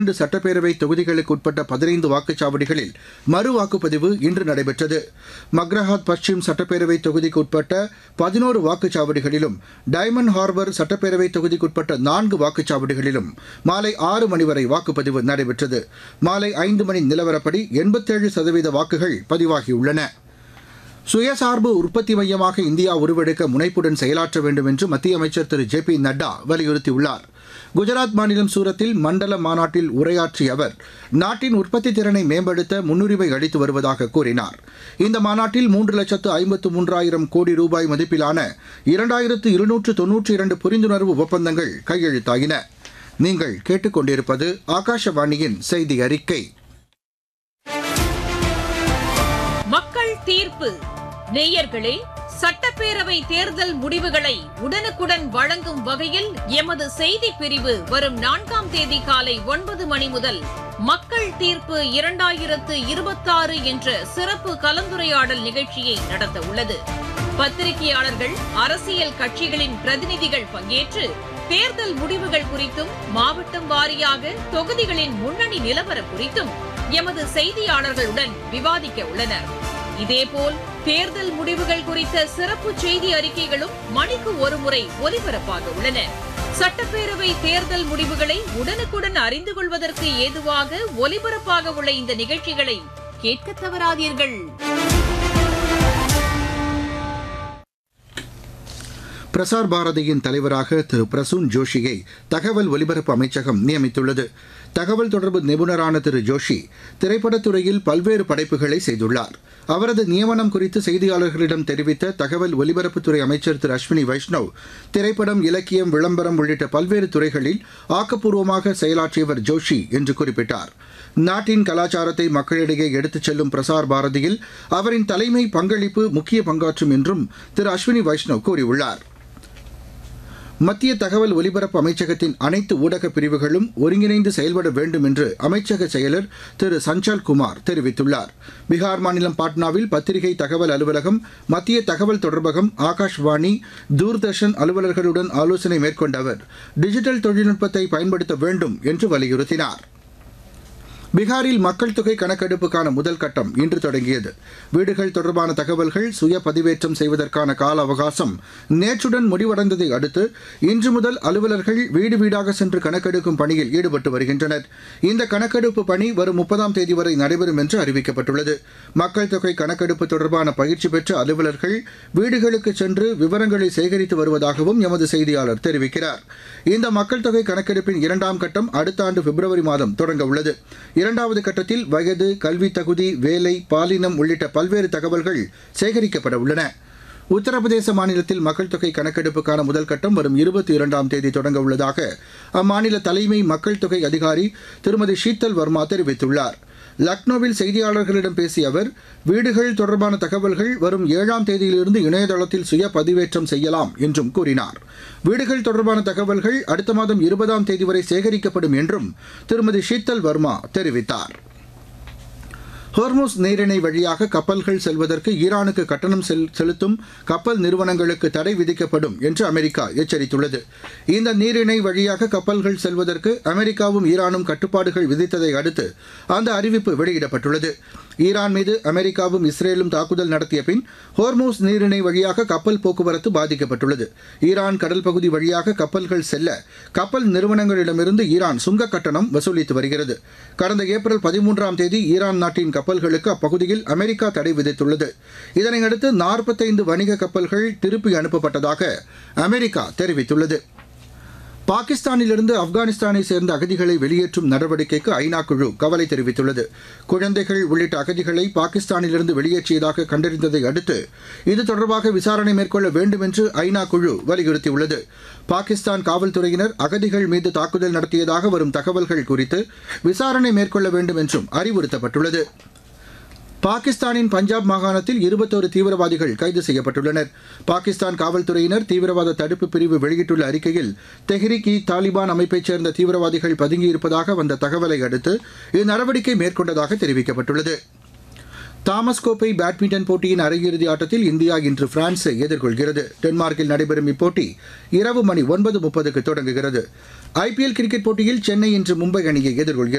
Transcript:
இரண்டு சட்டப்பேரவை தொகுதிகளுக்கு உட்பட்ட பதினைந்து வாக்குச்சாவடிகளில் மறு வாக்குப்பதிவு இன்று நடைபெற்றது மக்ரஹாத் பஷ்சிம் சட்டப்பேரவை தொகுதிக்கு உட்பட்ட பதினோரு வாக்குச்சாவடிகளிலும் டைமண்ட் ஹார்பர் சட்டப்பேரவை தொகுதிக்குட்பட்ட நான்கு வாக்குச்சாவடிகளிலும் மாலை ஆறு மணி வரை வாக்குப்பதிவு நடைபெற்றது மாலை ஐந்து மணி நிலவரப்படி எண்பத்தேழு சதவீத வாக்குகள் பதிவாகியுள்ளன சுயசார்பு உற்பத்தி மையமாக இந்தியா உருவெடுக்க முனைப்புடன் செயலாற்ற வேண்டும் என்று மத்திய அமைச்சர் திரு ஜே பி நட்டா வலியுறுத்தியுள்ளார் குஜராத் மாநிலம் சூரத்தில் மண்டல மாநாட்டில் உரையாற்றிய அவர் நாட்டின் உற்பத்தி திறனை மேம்படுத்த முன்னுரிமை அளித்து வருவதாக கூறினார் இந்த மாநாட்டில் மூன்று லட்சத்து ஐம்பத்து மூன்றாயிரம் கோடி ரூபாய் மதிப்பிலான இரண்டாயிரத்து இருநூற்று தொன்னூற்றி இரண்டு புரிந்துணர்வு ஒப்பந்தங்கள் கையெழுத்தாகின நீங்கள் கேட்டுக்கொண்டிருப்பது ஆகாஷவாணியின் செய்தி அறிக்கை மக்கள் தீர்ப்பு நேயர்களே சட்டப்பேரவை தேர்தல் முடிவுகளை உடனுக்குடன் வழங்கும் வகையில் எமது செய்தி பிரிவு வரும் நான்காம் தேதி காலை ஒன்பது மணி முதல் மக்கள் தீர்ப்பு இரண்டாயிரத்து இருபத்தாறு என்ற சிறப்பு கலந்துரையாடல் நிகழ்ச்சியை நடத்த உள்ளது பத்திரிகையாளர்கள் அரசியல் கட்சிகளின் பிரதிநிதிகள் பங்கேற்று தேர்தல் முடிவுகள் குறித்தும் மாவட்டம் வாரியாக தொகுதிகளின் முன்னணி நிலவரம் குறித்தும் எமது செய்தியாளர்களுடன் விவாதிக்க உள்ளனர் இதேபோல் தேர்தல் முடிவுகள் குறித்த சிறப்பு செய்தி அறிக்கைகளும் மணிக்கு ஒருமுறை ஒலிபரப்பாக உள்ளன சட்டப்பேரவை தேர்தல் முடிவுகளை உடனுக்குடன் அறிந்து கொள்வதற்கு ஏதுவாக ஒலிபரப்பாக உள்ள இந்த நிகழ்ச்சிகளை கேட்க தவறாதீர்கள் பிரசார் பாரதியின் தலைவராக திரு பிரசூன் ஜோஷியை தகவல் ஒலிபரப்பு அமைச்சகம் நியமித்துள்ளது தகவல் தொடர்பு நிபுணரான திரு ஜோஷி திரைப்படத்துறையில் பல்வேறு படைப்புகளை செய்துள்ளார் அவரது நியமனம் குறித்து செய்தியாளர்களிடம் தெரிவித்த தகவல் ஒலிபரப்புத்துறை அமைச்சர் திரு அஸ்வினி வைஷ்ணவ் திரைப்படம் இலக்கியம் விளம்பரம் உள்ளிட்ட பல்வேறு துறைகளில் ஆக்கப்பூர்வமாக செயலாற்றியவர் ஜோஷி என்று குறிப்பிட்டார் நாட்டின் கலாச்சாரத்தை மக்களிடையே எடுத்துச் செல்லும் பிரசார் பாரதியில் அவரின் தலைமை பங்களிப்பு முக்கிய பங்காற்றும் என்றும் திரு அஸ்வினி வைஷ்ணவ் கூறியுள்ளார் மத்திய தகவல் ஒலிபரப்பு அமைச்சகத்தின் அனைத்து ஊடக பிரிவுகளும் ஒருங்கிணைந்து செயல்பட வேண்டும் என்று அமைச்சக செயலர் திரு சஞ்சல் குமார் தெரிவித்துள்ளார் பீகார் மாநிலம் பாட்னாவில் பத்திரிகை தகவல் அலுவலகம் மத்திய தகவல் தொடர்பகம் ஆகாஷ்வாணி தூர்தர்ஷன் அலுவலர்களுடன் ஆலோசனை மேற்கொண்ட அவர் டிஜிட்டல் தொழில்நுட்பத்தை பயன்படுத்த வேண்டும் என்று வலியுறுத்தினார் பீகாரில் மக்கள் தொகை கணக்கெடுப்புக்கான முதல் கட்டம் இன்று தொடங்கியது வீடுகள் தொடர்பான தகவல்கள் சுய பதிவேற்றம் செய்வதற்கான கால அவகாசம் நேற்றுடன் முடிவடைந்ததை அடுத்து இன்று முதல் அலுவலர்கள் வீடு வீடாக சென்று கணக்கெடுக்கும் பணியில் ஈடுபட்டு வருகின்றனர் இந்த கணக்கெடுப்பு பணி வரும் முப்பதாம் தேதி வரை நடைபெறும் என்று அறிவிக்கப்பட்டுள்ளது மக்கள் தொகை கணக்கெடுப்பு தொடர்பான பயிற்சி பெற்ற அலுவலர்கள் வீடுகளுக்கு சென்று விவரங்களை சேகரித்து வருவதாகவும் எமது செய்தியாளர் தெரிவிக்கிறார் இந்த மக்கள் தொகை கணக்கெடுப்பின் இரண்டாம் கட்டம் அடுத்த ஆண்டு பிப்ரவரி மாதம் தொடங்க உள்ளது இரண்டாவது கட்டத்தில் வயது கல்வி தகுதி வேலை பாலினம் உள்ளிட்ட பல்வேறு தகவல்கள் சேகரிக்கப்பட உள்ளன உத்தரப்பிரதேச மாநிலத்தில் மக்கள் தொகை கணக்கெடுப்புக்கான முதல் கட்டம் வரும் இருபத்தி இரண்டாம் தேதி தொடங்க உள்ளதாக அம்மாநில தலைமை மக்கள் தொகை அதிகாரி திருமதி ஷீத்தல் வர்மா தெரிவித்துள்ளார் லக்னோவில் செய்தியாளர்களிடம் பேசிய அவர் வீடுகள் தொடர்பான தகவல்கள் வரும் ஏழாம் தேதியிலிருந்து இணையதளத்தில் சுய பதிவேற்றம் செய்யலாம் என்றும் கூறினார் வீடுகள் தொடர்பான தகவல்கள் அடுத்த மாதம் இருபதாம் தேதி வரை சேகரிக்கப்படும் என்றும் திருமதி ஷீத்தல் வர்மா தெரிவித்தார் ஹோர்முஸ் நீரிணை வழியாக கப்பல்கள் செல்வதற்கு ஈரானுக்கு கட்டணம் செல் செலுத்தும் கப்பல் நிறுவனங்களுக்கு தடை விதிக்கப்படும் என்று அமெரிக்கா எச்சரித்துள்ளது இந்த நீரிணை வழியாக கப்பல்கள் செல்வதற்கு அமெரிக்காவும் ஈரானும் கட்டுப்பாடுகள் விதித்ததை அடுத்து அந்த அறிவிப்பு வெளியிடப்பட்டுள்ளது ஈரான் மீது அமெரிக்காவும் இஸ்ரேலும் தாக்குதல் நடத்திய பின் ஹோர்மூஸ் நீரிணை வழியாக கப்பல் போக்குவரத்து பாதிக்கப்பட்டுள்ளது ஈரான் கடல் பகுதி வழியாக கப்பல்கள் செல்ல கப்பல் நிறுவனங்களிடமிருந்து ஈரான் சுங்க கட்டணம் வசூலித்து வருகிறது கடந்த ஏப்ரல் பதிமூன்றாம் தேதி ஈரான் நாட்டின் கப்பல்களுக்கு அப்பகுதியில் அமெரிக்கா தடை விதித்துள்ளது இதனையடுத்து நாற்பத்தைந்து வணிக கப்பல்கள் திருப்பி அனுப்பப்பட்டதாக அமெரிக்கா தெரிவித்துள்ளது பாகிஸ்தானிலிருந்து ஆப்கானிஸ்தானை சேர்ந்த அகதிகளை வெளியேற்றும் நடவடிக்கைக்கு ஐநா குழு கவலை தெரிவித்துள்ளது குழந்தைகள் உள்ளிட்ட அகதிகளை பாகிஸ்தானிலிருந்து வெளியேற்றியதாக கண்டறிந்ததை அடுத்து இது தொடர்பாக விசாரணை மேற்கொள்ள வேண்டும் என்று ஐநா குழு வலியுறுத்தியுள்ளது பாகிஸ்தான் காவல்துறையினர் அகதிகள் மீது தாக்குதல் நடத்தியதாக வரும் தகவல்கள் குறித்து விசாரணை மேற்கொள்ள வேண்டும் என்றும் அறிவுறுத்தப்பட்டுள்ளது பாகிஸ்தானின் பஞ்சாப் மாகாணத்தில் இருபத்தோரு தீவிரவாதிகள் கைது செய்யப்பட்டுள்ளனர் பாகிஸ்தான் காவல்துறையினர் தீவிரவாத தடுப்பு பிரிவு வெளியிட்டுள்ள அறிக்கையில் தெஹ்ரிக் இ தாலிபான் அமைப்பைச் சேர்ந்த தீவிரவாதிகள் பதுங்கியிருப்பதாக வந்த தகவலை அடுத்து இந்நடவடிக்கை மேற்கொண்டதாக தெரிவிக்கப்பட்டுள்ளது தாமஸ் கோப்பை பேட்மிண்டன் போட்டியின் அரையிறுதி ஆட்டத்தில் இந்தியா இன்று பிரான்ஸை எதிர்கொள்கிறது டென்மார்க்கில் நடைபெறும் இப்போட்டி இரவு மணி ஒன்பது முப்பதுக்கு தொடங்குகிறது ஐபிஎல் கிரிக்கெட் போட்டியில் சென்னை இன்று மும்பை அணியை எதிர்கொள்கிறது